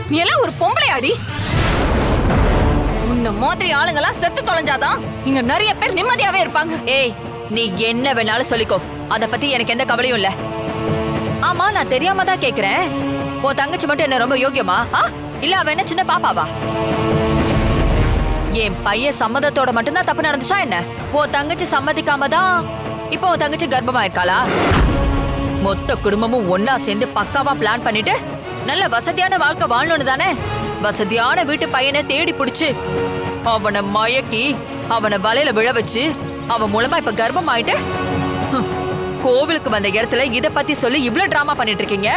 நீ எல்லாம் ஒரு பொம்பளையாடி உன்ன மாதிரி ஆளுங்கெல்லாம் செத்து தொலைஞ்சாதான் இங்க நிறைய பேர் நிம்மதியாவே இருப்பாங்க ஏய் நீ என்ன வேணாலும் சொல்லிக்கோ அத பத்தி எனக்கு எந்த கவலையும் இல்ல ஆமா நான் தெரியாம தான் கேக்குறேன் உன் தங்கச்சி மட்டும் என்ன ரொம்ப யோகியமா ஆ? இல்ல அவ என்ன சின்ன பாப்பாவா என் பையன் சம்மதத்தோட மட்டும்தான் தப்பு நடந்துச்சா என்ன உன் தங்கச்சி சம்மதிக்காம தான் இப்போ உன் தங்கச்சி கர்ப்பமா இருக்காளா மொத்த குடும்பமும் ஒன்னா சேர்ந்து பக்காவா பிளான் பண்ணிட்டு நல்ல வசதியான வாழ்க்கை வாழணும்னு தானே வசதியான வீட்டு பையனை தேடி பிடிச்சு அவனை மயக்கி அவனை வலையில விழ வச்சு அவன் மூலமா இப்ப கர்ப்பம் ஆயிட்டு ஹம், கோவிலுக்கு வந்த இடத்துல இத பத்தி சொல்லி இவ்ளோ டிராமா பண்ணிட்டு இருக்கீங்க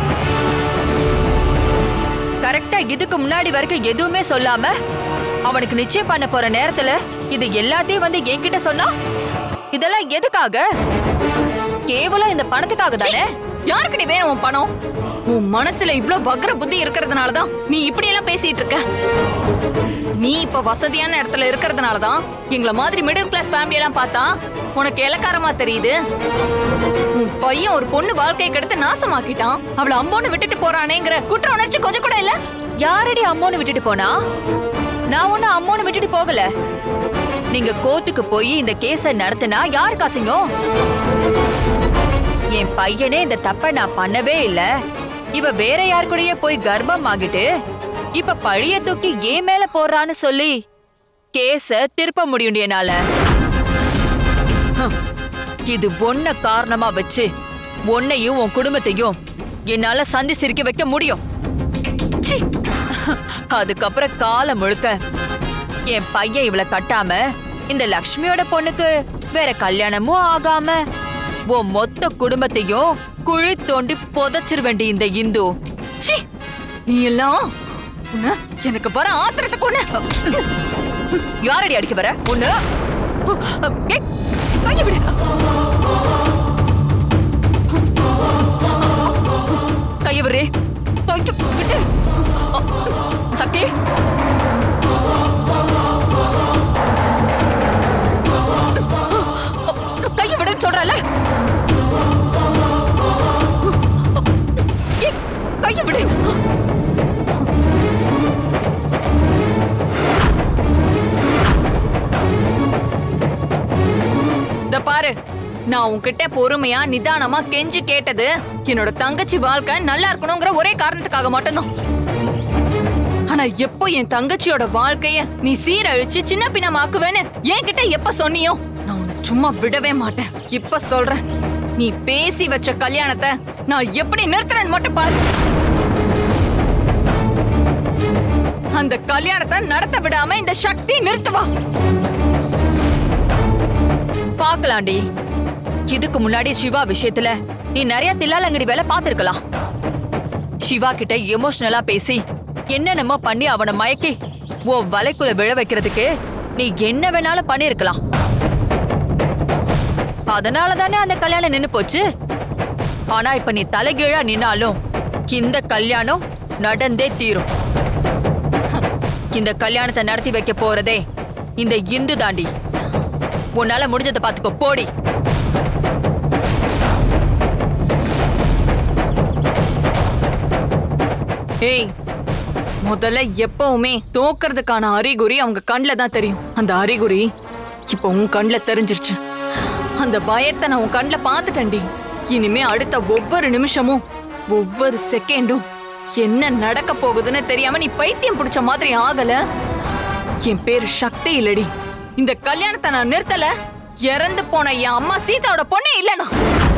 கரெக்டா இதுக்கு முன்னாடி வரைக்கும் எதுவுமே சொல்லாம அவனுக்கு நிச்சயம் பண்ண போற நேரத்துல இது எல்லாத்தையும் வந்து என்கிட்ட சொன்னா இதெல்லாம் எதுக்காக கேவலம் இந்த பணத்துக்காக தானே யாருக்குடி வேணும் உன் பணம் உன் மனசுல இவ்ளோ வக்ர புத்தி இருக்கிறதுனால தான் நீ இப்படி எல்லாம் பேசிட்டு இருக்க நீ இப்ப வசதியான இடத்துல இருக்கிறதுனால தான் எங்கள மாதிரி மிடில் கிளாஸ் ஃபேமிலி எல்லாம் பார்த்தா உனக்கு இலக்காரமா தெரியுது உன் பையன் ஒரு பொண்ணு வாழ்க்கையை கெடுத்து நாசமாக்கிட்டான் அவளை அம்போன்னு விட்டுட்டு போறானேங்கிற குற்ற உணர்ச்சி கொஞ்சம் கூட இல்ல யாரடி அம்மோன்னு விட்டுட்டு போனா நான் ஒன்னும் அம்மோன்னு விட்டுட்டு போகல நீங்க கோர்ட்டுக்கு போய் இந்த கேஸ நடத்தினா யாருக்கு அசிங்கம் என் பையனே இந்த தப்ப நான் பண்ணவே இல்ல இவ வேற யார் கூடயே போய் கர்ப்பம் ஆகிட்டு இப்ப பழிய தூக்கி ஏன் மேல போடுறான்னு சொல்லி கேஸ திருப்ப முடியும் என்னால ஹம், இது ஒன்ன காரணமா வச்சு உன்னையும் உன் குடும்பத்தையும் என்னால சந்தி சிரிக்க வைக்க முடியும் ச்சீ. அதுக்கப்புறம் காலம் முழுக்க என் பையன் இவளை கட்டாம இந்த லக்ஷ்மியோட பொண்ணுக்கு வேற கல்யாணமும் ஆகாம உன் மொத்த குடும்பத்தையும் குழி தோண்டி புதைச்சிருவேண்டி இந்த இந்து ச்சீ நீ எல்லாம் உன்னை எனக்கு வர ஆத்திரத்துக்கு ஒண்ணு யாரடி அடிக்க வர ஒண்ணு ஏய், கையை விடு. கையை விடு கையை விடு சக்தி கையை விடுன்னு சொல்றல கையை விடு இந்த பாரு நான் உன்கிட்ட பொறுமையா நிதானமா கெஞ்சி கேட்டது என்னோட தங்கச்சி வாழ்க்கை நல்லா இருக்கணுங்கிற ஒரே காரணத்துக்காக மட்டும்தான் ஆனா எப்போ என் தங்கச்சியோட வாழ்க்கைய நீ சீரழிச்சு சின்ன பின்னமாக்குவேன்னு என்கிட்ட எப்ப சொன்னியோ நான் உன்னை சும்மா விடவே மாட்டேன் இப்ப சொல்றேன் நீ பேசி வச்ச கல்யாணத்தை நான் எப்படி நிறுத்துறேன்னு மட்டும் பாரு அந்த கல்யாணத்தை நடத்த விடாம இந்த சக்தி நிறுத்துவா பாக்கலாண்டி இதுக்கு முன்னாடி சிவா விஷயத்துல நீ நிறைய தில்லாலங்கடி வேலை பார்த்திருக்கலாம் சிவா கிட்ட எமோஷனலா பேசி என்னென்னமோ பண்ணி அவனை மயக்கி உன் வலைக்குள்ள விழ வைக்கிறதுக்கு நீ என்ன வேணாலும் பண்ணிருக்கலாம் அதனால தானே அந்த கல்யாணம் நின்னு போச்சு ஆனா இப்ப நீ தலைகீழா நின்னாலும் இந்த கல்யாணம் நடந்தே தீரும் இந்த கல்யாணத்தை நடத்தி வைக்க போறதே இந்த இந்து தாண்டி உன்னால முடிஞ்சதை பாத்துக்கோ போடி ஏய் முதல்ல எப்பவுமே தோக்கறதுக்கான அறிகுறி அவங்க கண்ணுல தான் தெரியும் அந்த அறிகுறி இப்போ உன் கண்ணுல தெரிஞ்சிருச்சு அந்த பயத்தை நான் உன் கண்ணுல பார்த்துட்டேன்டி இனிமே அடுத்த ஒவ்வொரு நிமிஷமும் ஒவ்வொரு செகண்டும் என்ன நடக்க போகுதுன்னு தெரியாம நீ பைத்தியம் பிடிச்ச மாதிரி ஆகல என் பேரு சக்தி இல்லடி இந்த கல்யாணத்தை நான் நிறுத்தல இறந்து போன என் அம்மா சீதாவோட பொண்ணே இல்லனா